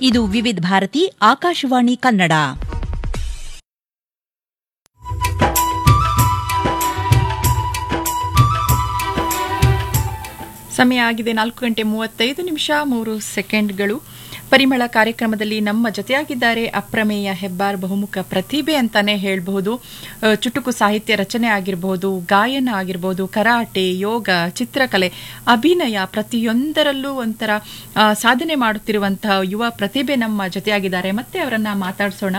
ಇದು ವಿವಿಧ ಭಾರತಿ ಆಕಾಶವಾಣಿ ಕನ್ನಡ ಸಮಯ ಆಗಿದೆ ನಾಲ್ಕು ಗಂಟೆ ಮೂವತ್ತೈದು ನಿಮಿಷ ಮೂರು ಸೆಕೆಂಡ್ಗಳು ಪರಿಮಳ ಕಾರ್ಯಕ್ರಮದಲ್ಲಿ ನಮ್ಮ ಜೊತೆಯಾಗಿದ್ದಾರೆ ಅಪ್ರಮೇಯ ಹೆಬ್ಬಾರ್ ಬಹುಮುಖ ಪ್ರತಿಭೆ ಅಂತಾನೆ ಹೇಳಬಹುದು ಅ, ಚುಟುಕು ಸಾಹಿತ್ಯ ರಚನೆ ಆಗಿರಬಹುದು ಗಾಯನ ಆಗಿರಬಹುದು ಕರಾಟೆ ಯೋಗ ಚಿತ್ರಕಲೆ ಅಭಿನಯ ಪ್ರತಿಯೊಂದರಲ್ಲೂ ಒಂಥರ ಆ, ಸಾಧನೆ ಮಾಡುತ್ತಿರುವಂತಹ ಯುವ ಪ್ರತಿಭೆ ನಮ್ಮ ಜೊತೆಯಾಗಿದ್ದಾರೆ ಮತ್ತೆ ಅವರನ್ನ ಮಾತಾಡಿಸೋಣ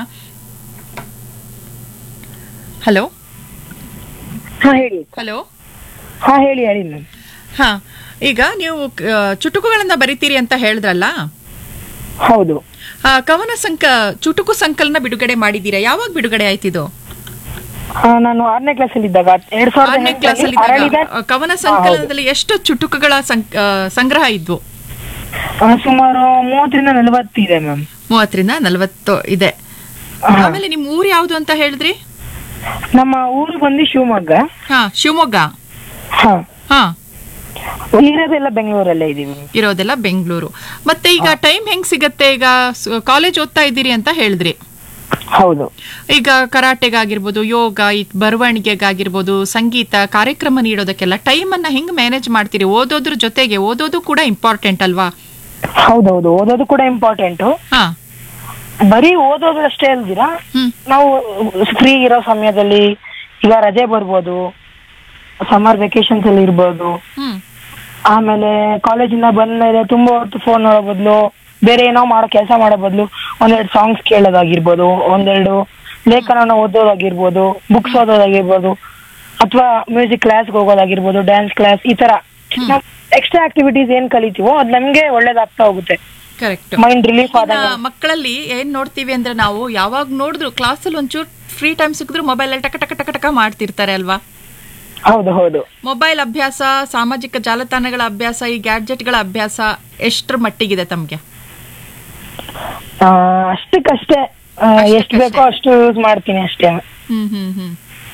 ಹಲೋ ಹಾ ಹೇಳಿ ಹಲೋ ಹಾ ಹೇಳಿ ಹೇಳಿ ಮ್ಯಾಮ್ ಹಾ ಈಗ ನೀವು ಆ, ಚುಟುಕುಗಳನ್ನ ಬರಿತೀರಿ ಅಂತ ಹೇಳಿದ್ರಲ್ಲ ಹೌದು ಆ, ಕವನ ಸಂಕ ಚುಟುಕು ಸಂಕಲನ ಬಿಡುಗಡೆ ಮಾಡಿದ್ದೀರಾ ಯಾವಾಗ ಬಿಡುಗಡೆ ಆಯ್ತಿದು ಆ, ನಾನು ಆರನೇ ಕ್ಲಾಸ್ ಅಲ್ಲಿ ಇದ್ದಾಗ ಎರಡ್ ಸಾವಿರದ ಆರನೇ ಕ್ಲಾಸ್ ಅಲ್ಲಿ ಎಂಟರಲ್ಲಿ ಇದ್ದಾಗ, ಅರಳಿದ ಆ, ಕವನ ಸಂಕಲನದಲ್ಲಿ ಎಷ್ಟು ಚುಟುಕುಗಳ ಸಂಕ್- ಆ, ಸಂಗ್ರಹ ಇದ್ವು ಆ, ಸುಮಾರು ಮೂವತ್ತರಿಂದ ನಲವತ್ತು ಇದೆ ಮ್ಯಾಮ್ ಮೂವತ್ತರಿಂದ ನಲವತ್ತು ಇದೆ ಆಮೇಲೆ ನಿಮ್ ಊರ್ ಯಾವ್ದು ಅಂತ ಹೇಳಿದ್ರಿ ನಮ್ಮ ಊರು ಬಂದು ಶಿವಮೊಗ್ಗ ಹಾ ಶಿವಮೊಗ್ಗ ಹಾ ಹಾ ಇರೋದೆಲ್ಲ ಬೆಂಗಳೂರಲ್ಲೇ ಇದೀವಿ ಇರೋದೆಲ್ಲ ಬೆಂಗಳೂರು ಮತ್ತೆ ಈಗ ಟೈಮ್ ಹೆಂಗ್ ಸಿಗತ್ತೆ ಈಗ ಕಾಲೇಜ್ ಓದ್ತಾ ಇದ್ದೀರಿ ಅಂತ ಹೇಳಿದ್ರಿ ಹೌದು ಈಗ ಕರಾಟೆಗಾಗಿರ್ಬೋದು ಯೋಗ ಈ ಬರವಣಿಗೆಗಾಗಿರ್ಬೋದು ಸಂಗೀತ ಕಾರ್ಯಕ್ರಮ ನೀಡೋದಕ್ಕೆಲ್ಲ ಟೈಮ್ ಅನ್ನ ಹೆಂಗ್ ಮ್ಯಾನೇಜ್ ಮಾಡ್ತೀರಿ ಓದೋದ್ರ ಜೊತೆಗೆ ಓದೋದು ಕೂಡ ಇಂಪಾರ್ಟೆಂಟ್ ಅಲ್ವಾ ಹೌದೌದು ಓದೋದು ಕೂಡ ಇಂಪಾರ್ಟೆಂಟ್ ಹಾ ಬರೀ ಓದೋದು ಅಷ್ಟೇ ಅಲ್ದಿರಾ ಹ್ಮ್ ನಾವು ಫ್ರೀ ಇರೋ ಸಮಯದಲ್ಲಿ ಈಗ ರಜೆ ಬರ್ಬೋದು ಸಮ್ಮರ್ ವೆಕೇಶನ್ಸ್ ಅಲ್ಲಿ ಇರ್ಬೋದು ಹ್ಮ್ ಆಮೇಲೆ ಕಾಲೇಜಿಂದ ಬಂದ್ಮೇಲೆ ತುಂಬಾ ಹೊತ್ತು ಫೋನ್ ನೋಡೋ ಬದಲು ಬೇರೆ ಏನೋ ಮಾಡೋ ಕೆಲಸ ಮಾಡೋ ಬದಲು ಒಂದೆರಡು ಸಾಂಗ್ಸ್ ಕೇಳೋದಾಗಿರ್ಬೋದು ಒಂದೆರಡು ಲೇಖನನ ಓದೋದಾಗಿರ್ಬೋದು ಬುಕ್ಸ್ ಓದೋದಾಗಿರ್ಬೋದು ಅಥವಾ ಮ್ಯೂಸಿಕ್ ಕ್ಲಾಸ್ಗೆ ಹೋಗೋದಾಗಿರ್ಬೋದು ಡ್ಯಾನ್ಸ್ ಕ್ಲಾಸ್ ಈ ತರ ನಾವು ಎಕ್ಸ್ಟ್ರಾ ಆಕ್ಟಿವಿಟೀಸ್ ಏನ್ ಕಲಿತೀವೋ ಅದ್ ನಮ್ಗೆ ಒಳ್ಳೇದಾಗ್ತಾ ಹೋಗುತ್ತೆ ಕರೆಕ್ಟ್ ಮೈಂಡ್ ರಿಲೀಫ್ ಆದಾಗ ಮಕ್ಕಳಲ್ಲಿ ಏನ್ ನೋಡ್ತೀವಿ ಅಂದ್ರೆ ನಾವು ಯಾವಾಗ ನೋಡಿದ್ರು ಕ್ಲಾಸಲ್ಲಿ ಒಂಚೂರು ಫ್ರೀ ಟೈಮ್ ಸಿಕ್ಕಿದ್ರು ಮೊಬೈಲ್ ಅಲ್ಲಿ ಟಕ ಟಕ ಟಕ ಟಕ ಮಾಡ್ತಿರ್ತಾರೆ ಅಲ್ವಾ ಹೌದು ಹೌದು ಮೊಬೈಲ್ ಅಭ್ಯಾಸ ಸಾಮಾಜಿಕ ಜಾಲತಾಣಗಳ ಅಭ್ಯಾಸ ಈ ಗ್ಯಾಡ್ಜೆಟ್ಗಳ ಅಭ್ಯಾಸ ಎಷ್ಟರ ಮಟ್ಟಿಗಿದೆ ತಮ್ಗೆ ಆ, ಅಷ್ಟಕ್ಕಷ್ಟೇ ಆ, ಎಷ್ಟ್ ಬೇಕೋ ಅಷ್ಟು ಯೂಸ್ ಮಾಡ್ತೀನಿ ಅಷ್ಟೇ ಹ್ಮ್ ಹ್ಮ್ ಹ್ಮ್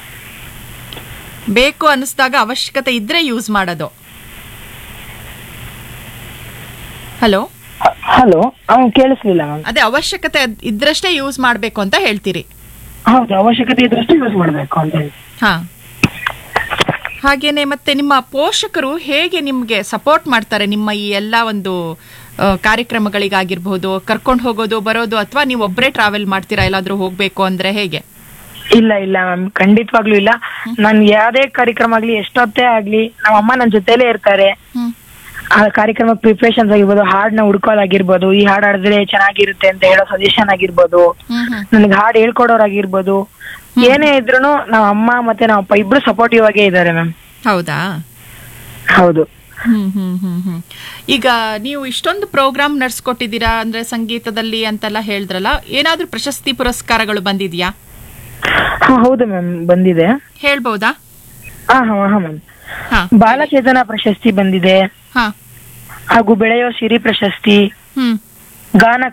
ಬೇಕು ಅನಿಸ್ದಾಗ ಅವಶ್ಯಕತೆ ಇದ್ರೆ ಯೂಸ್ ಮಾಡೋದು ಹಲೋ ಹಲೋ ಕೇಳಿಸ್ಲಿಲ್ಲ ಮ್ಯಾಮ್ ಅದೇ ಅವಶ್ಯಕತೆ ಅದ್- ಇದ್ರಷ್ಟೇ ಯೂಸ್ ಮಾಡ್ಬೇಕು ಅಂತ ಹೇಳ್ತೀರಿ ಹೌದು ಅವಶ್ಯಕತೆ ಇದ್ರಷ್ಟು ಯೂಸ್ ಮಾಡ್ಬೇಕು ಅಂತ ಹೇಳಿ ಹಾ ಹಾಗೇನೆ ಮತ್ತೆ ನಿಮ್ಮ ಪೋಷಕರು ಹೇಗೆ ನಿಮ್ಗೆ ಸಪೋರ್ಟ್ ಮಾಡ್ತಾರೆ ನಿಮ್ಮ ಈ ಎಲ್ಲ ಒಂದು ಆ, ಕಾರ್ಯಕ್ರಮಗಳಿಗಾಗಿರ್ಬಹುದು ಕರ್ಕೊಂಡು ಹೋಗೋದು ಬರೋದು ಅಥವಾ ನೀವು ಒಬ್ಬರೇ ಟ್ರಾವೆಲ್ ಮಾಡ್ತೀರಾ ಎಲ್ಲಾದ್ರೂ ಹೋಗ್ಬೇಕು ಅಂದ್ರೆ ಹೇಗೆ ಇಲ್ಲ ಇಲ್ಲ ಮ್ಯಾಮ್ ಖಂಡಿತವಾಗ್ಲೂ ಇಲ್ಲ ನನ್ ಯಾವ್ದೇ ಕಾರ್ಯಕ್ರಮ ಆಗ್ಲಿ ಎಷ್ಟೊತ್ತೇ ಆಗ್ಲಿ ನಮ್ಮ ಅಮ್ಮ ನನ್ ಜೊತೆಲೇ ಇರ್ತಾರೆ ಹ್ಮ್ ಆ ಕಾರ್ಯಕ್ರಮ ಪ್ರಿಪ್ರೇಷನ್ಸ್ ಆಗಿರ್ಬೋದು ಹಾಡ್ನ ಹುಡ್ಕೋದಾಗಿರ್ಬೋದು ಈ ಹಾಡ್ ಹಾಡಿದ್ರೆ ಚೆನ್ನಾಗಿರುತ್ತೆ ಅಂತ ಹೇಳೋ ಸಜೆಷನ್ ಆಗಿರ್ಬೋದು ಹ್ಮ್ ಹ್ಮ್ ನನ್ಗೆ ಹಾಡ್ ಹೇಳ್ಕೊಡೋರಾಗಿರ್ಬೋದು ಏನೇ ಇದ್ರು ನಮ್ಮ ಅಮ್ಮ ಮತ್ತೆ ನಮ್ಮ ಅಪ್ಪ ಇಬ್ರು ಸಪೋರ್ಟಿವ್ ಆಗೇ ಇದಾರೆ ಮ್ಯಾಮ್ ಹೌದಾ ಹೌದು ಹ್ಮ್ ಹ್ಮ್ ಹ್ಮ್ ಹ್ಮ್ ಈಗ ನೀವು ಇಷ್ಟೊಂದು ಪ್ರೋಗ್ರಾಮ್ ನಡ್ಸ್ಕೊಟ್ಟಿದ್ದೀರಾ ಅಂದ್ರೆ ಸಂಗೀತದಲ್ಲಿ ಅಂತೆಲ್ಲ ಹೇಳಿದ್ರಲ್ಲ ಏನಾದ್ರೂ ಪ್ರಶಸ್ತಿ ಪುರಸ್ಕಾರಗಳು ಬಂದಿದ್ಯಾ ಹಾ ಹೌದು ಮ್ಯಾಮ್ ಬಂದಿದೆ ಹೇಳ್ಬಹುದಾ ಹಾ ಹಾ ಹಾ ಮ್ಯಾಮ್ ಹಾ ಬಾಲಚೇತನ ಪ್ರಶಸ್ತಿ ಬಂದಿದೆ ಹಾ ಹಾಗೂ ಬೆಳೆಯೋ ಸಿರಿ ಪ್ರಶಸ್ತಿ ಹ್ಮ್ ಗಾನ